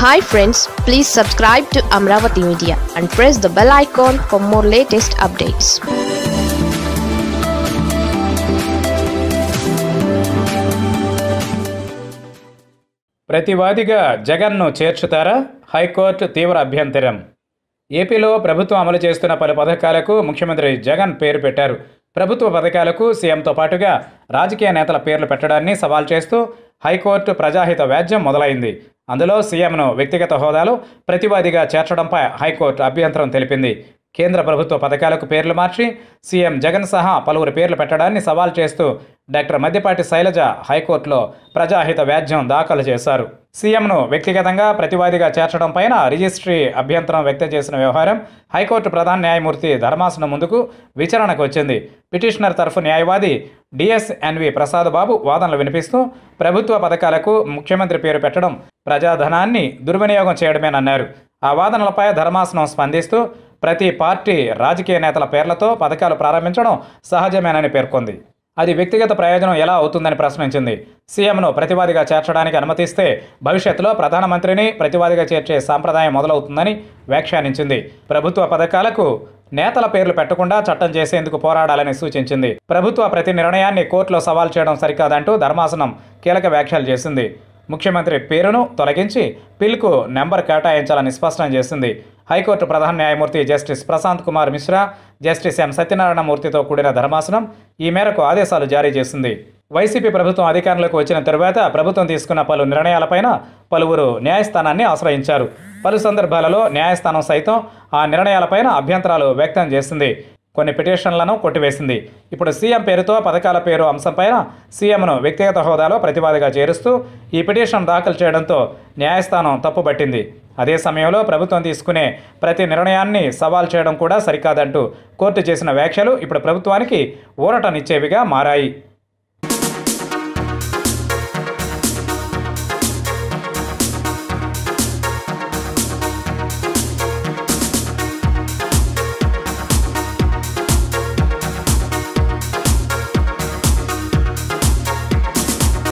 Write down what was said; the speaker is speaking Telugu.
hi friends please subscribe to Amaravati media and press the bell icon for more latest updates ప్రతివాదిగా జగన్ను చేర్చుతారా హైకోర్టు తీవ్ర అభ్యంతరం ఏపీలో ప్రభుత్వం అమలు చేస్తున్న పలు పథకాలకు ముఖ్యమంత్రి జగన్ పేరు పెట్టారు ప్రభుత్వ పథకాలకు సీఎంతో పాటుగా రాజకీయ నేతల పేర్లు పెట్టడాన్ని సవాల్ చేస్తూ హైకోర్టు ప్రజాహిత వ్యాజ్యం మొదలైంది అందులో సీఎంను వ్యక్తిగత హోదాలో ప్రతివాదిగా చేర్చడంపై హైకోర్టు అభ్యంతరం తెలిపింది కేంద్ర ప్రభుత్వ పథకాలకు పేర్లు మార్చి సీఎం జగన్ సహా పలువురు పేర్లు పెట్టడాన్ని సవాల్ చేస్తూ డాక్టర్ మద్దిపాటి శైలజ హైకోర్టులో ప్రజాహిత వ్యాజ్యం దాఖలు చేశారు సీఎంను వ్యక్తిగతంగా ప్రతివాదిగా చేర్చడం పైన రిజిస్ట్రీ అభ్యంతరం వ్యక్తం చేసిన వ్యవహారం హైకోర్టు ప్రధాన న్యాయమూర్తి ధర్మాసనం ముందుకు విచారణకు వచ్చింది పిటిషనర్ తరఫు న్యాయవాది డిఎస్ఎన్వి ప్రసాద్ బాబు వాదనలు వినిపిస్తూ ప్రభుత్వ పథకాలకు ముఖ్యమంత్రి పేరు పెట్టడం ప్రజాధనాన్ని దుర్వినియోగం చేయడమేనన్నారు ఆ వాదనలపై ధర్మాసనం స్పందిస్తూ ప్రతి పార్టీ రాజకీయ నేతల పేర్లతో పథకాలు ప్రారంభించడం సహజమేనని పేర్కొంది అది వ్యక్తిగత ప్రయోజనం ఎలా అవుతుందని ప్రశ్నించింది సీఎంను ప్రతివాదిగా చేర్చడానికి అనుమతిస్తే భవిష్యత్తులో ప్రధానమంత్రిని ప్రతివాదిగా చేర్చే సాంప్రదాయం మొదలవుతుందని వ్యాఖ్యానించింది ప్రభుత్వ పథకాలకు నేతల పేర్లు పెట్టకుండా చట్టం చేసేందుకు పోరాడాలని సూచించింది ప్రభుత్వ ప్రతి నిర్ణయాన్ని కోర్టులో సవాల్ చేయడం సరికాదంటూ ధర్మాసనం కీలక వ్యాఖ్యలు చేసింది ముఖ్యమంత్రి పేరును తొలగించి పిల్కు నెంబర్ కేటాయించాలని స్పష్టం చేసింది హైకోర్టు ప్రధాన న్యాయమూర్తి justice Prashant Kumar Mishra justice M Satyanarayana మూర్తితో కూడిన ధర్మాసనం ఈ మేరకు ఆదేశాలు జారీ చేసింది వైసీపీ ప్రభుత్వం అధికారంలోకి వచ్చిన తరువాత ప్రభుత్వం తీసుకున్న పలు నిర్ణయాలపైన పలువురు న్యాయస్థానాన్ని ఆశ్రయించారు పలు సందర్భాలలో న్యాయస్థానం సైతం ఆ నిర్ణయాలపైన అభ్యంతరాలు వ్యక్తం చేసింది కొన్ని పిటిషన్లను కొట్టివేసింది ఇప్పుడు సీఎం పేరుతో పథకాల పేరు అంశంపైన సీఎంను వ్యక్తిగత హోదాలో ప్రతివాదిగా చేరుస్తూ ఈ పిటిషన్ దాఖలు చేయడంతో న్యాయస్థానం తప్పుబట్టింది అదే సమయంలో ప్రభుత్వం తీసుకునే ప్రతి నిర్ణయాన్ని సవాల్ చేయడం కూడా సరికాదంటూ కోర్టు చేసిన వ్యాఖ్యలు ఇప్పుడు ప్రభుత్వానికి ఊరటనిచ్చేవిగా మారాయి